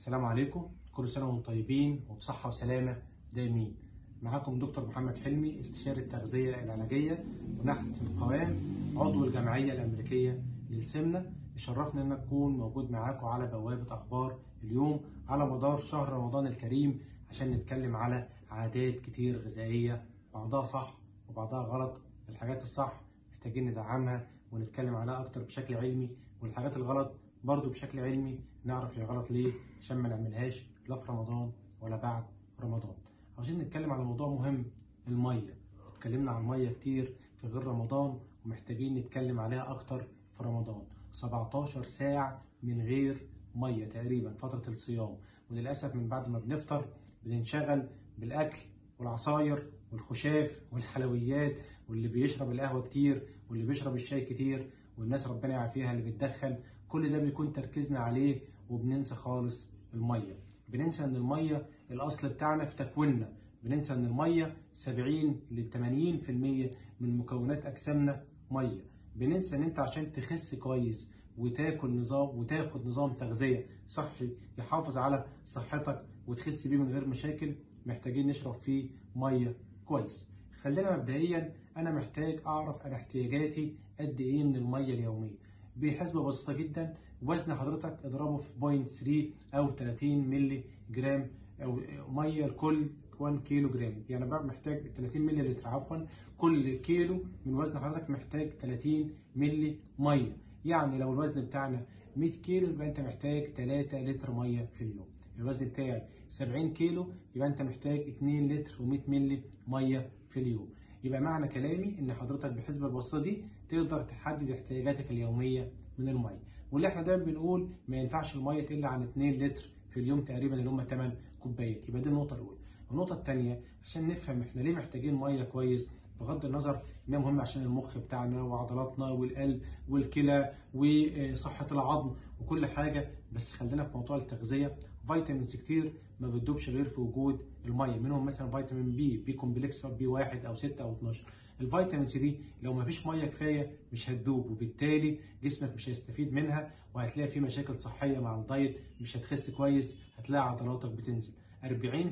السلام عليكم كل سنة وانتم طيبين وبصحة وسلامة دايمين معاكم دكتور محمد حلمي استشاري التغذية العلاجية ونحت القوام عضو الجمعية الأمريكية للسمنة يشرفنا ان اكون موجود معاكم على بوابة اخبار اليوم على مدار شهر رمضان الكريم عشان نتكلم على عادات كتير غذائية بعضها صح وبعضها غلط الحاجات الصح محتاجين ندعمها ونتكلم عليها اكتر بشكل علمي والحاجات الغلط برضو بشكل علمي نعرف هي غلط ليه عشان ما نعملهاش لا في رمضان ولا بعد رمضان عاوزين نتكلم على موضوع مهم المية اتكلمنا عن المية كتير في غير رمضان ومحتاجين نتكلم عليها اكتر في رمضان 17 ساعة من غير مية تقريبا فترة الصيام وللأسف من بعد ما بنفطر بننشغل بالأكل والعصاير والخشاف والحلويات واللي بيشرب القهوة كتير واللي بيشرب الشاي كتير والناس ربنا يعافيها اللي بتدخن كل ده بيكون تركيزنا عليه وبننسى خالص المية بننسى ان المية الاصل بتاعنا في تكويننا بننسى ان المية 70 ل 80% من مكونات اجسامنا مية بننسى ان انت عشان تخس كويس وتاكل نظام وتاخد نظام تغذية صحي يحافظ على صحتك وتخس بيه من غير مشاكل محتاجين نشرب فيه مية كويس خلينا مبدئيا انا محتاج اعرف انا احتياجاتي قد ايه من المية اليومية بحسبة بسيطة جدا وزن حضرتك اضربه في 0.3 او 30 مللي جرام او ميه لكل 1 كيلو جرام يعني بقى محتاج 30 مللي لتر عفوا كل كيلو من وزن حضرتك محتاج 30 مللي ميه يعني لو الوزن بتاعنا 100 كيلو يبقى انت محتاج 3 لتر ميه في اليوم الوزن بتاعي 70 كيلو يبقى انت محتاج 2 لتر و100 مللي ميه في اليوم يبقى معنى كلامي ان حضرتك بحسبه البسيطه دي تقدر تحدد احتياجاتك اليوميه من الميه واللي احنا دايما بنقول ما ينفعش الميه تقل عن 2 لتر في اليوم تقريبا اللي هم 8 كوبايات يبقى دي النقطه الاولى النقطه الثانيه عشان نفهم احنا ليه محتاجين ميه كويس بغض النظر انها مهمه عشان المخ بتاعنا وعضلاتنا والقلب والكلى وصحه العظم وكل حاجه بس خلينا في موضوع التغذيه فيتامينز كتير ما بتدوبش غير في وجود الميه منهم مثلا فيتامين بي بي كومبلكس بي 1 او 6 او 12 الفيتامينز دي لو ما فيش ميه كفايه مش هتدوب وبالتالي جسمك مش هيستفيد منها وهتلاقي في مشاكل صحيه مع الدايت مش هتخس كويس هتلاقي عضلاتك بتنزل 40%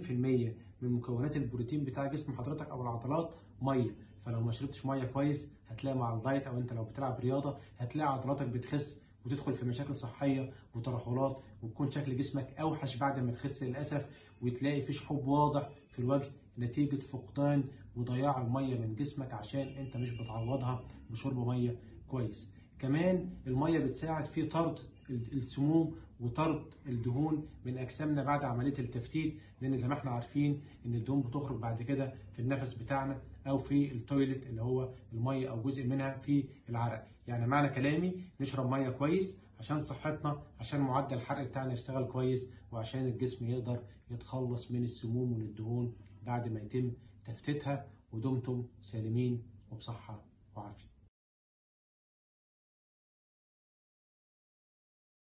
من مكونات البروتين بتاع جسم حضرتك او العضلات ميه فلو ما شربتش ميه كويس هتلاقي مع الدايت او انت لو بتلعب رياضه هتلاقي عضلاتك بتخس وتدخل في مشاكل صحيه وترهلات ويكون شكل جسمك اوحش بعد ما تخس للاسف وتلاقي في شحوب واضح في الوجه نتيجه فقدان وضياع الميه من جسمك عشان انت مش بتعوضها بشرب ميه كويس كمان الميه بتساعد في طرد السموم وطرد الدهون من اجسامنا بعد عمليه التفتيت لان زي ما احنا عارفين ان الدهون بتخرج بعد كده في النفس بتاعنا او في التويلت اللي هو الميه او جزء منها في العرق يعني معنى كلامي نشرب ميه كويس عشان صحتنا عشان معدل الحرق بتاعنا يشتغل كويس وعشان الجسم يقدر يتخلص من السموم ومن الدهون بعد ما يتم تفتيتها ودمتم سالمين وبصحه وعافيه